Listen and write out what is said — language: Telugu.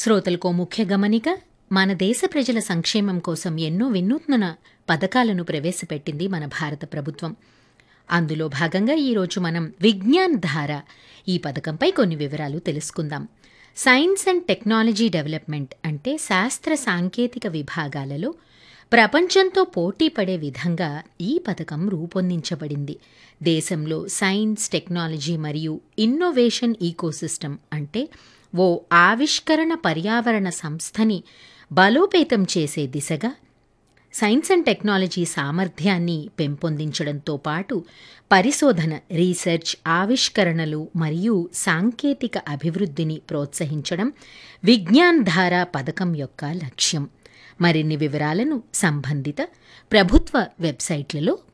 శ్రోతలకో ముఖ్య గమనిక మన దేశ ప్రజల సంక్షేమం కోసం ఎన్నో వినూత్న పథకాలను ప్రవేశపెట్టింది మన భారత ప్రభుత్వం అందులో భాగంగా ఈరోజు మనం విజ్ఞాన్ ధార ఈ పథకంపై కొన్ని వివరాలు తెలుసుకుందాం సైన్స్ అండ్ టెక్నాలజీ డెవలప్మెంట్ అంటే శాస్త్ర సాంకేతిక విభాగాలలో ప్రపంచంతో పోటీ పడే విధంగా ఈ పథకం రూపొందించబడింది దేశంలో సైన్స్ టెక్నాలజీ మరియు ఇన్నోవేషన్ ఈకోసిస్టమ్ అంటే ఓ ఆవిష్కరణ పర్యావరణ సంస్థని బలోపేతం చేసే దిశగా సైన్స్ అండ్ టెక్నాలజీ సామర్థ్యాన్ని పెంపొందించడంతో పాటు పరిశోధన రీసెర్చ్ ఆవిష్కరణలు మరియు సాంకేతిక అభివృద్ధిని ప్రోత్సహించడం విజ్ఞాన్ ధార పథకం యొక్క లక్ష్యం మరిన్ని వివరాలను సంబంధిత ప్రభుత్వ వెబ్సైట్లలో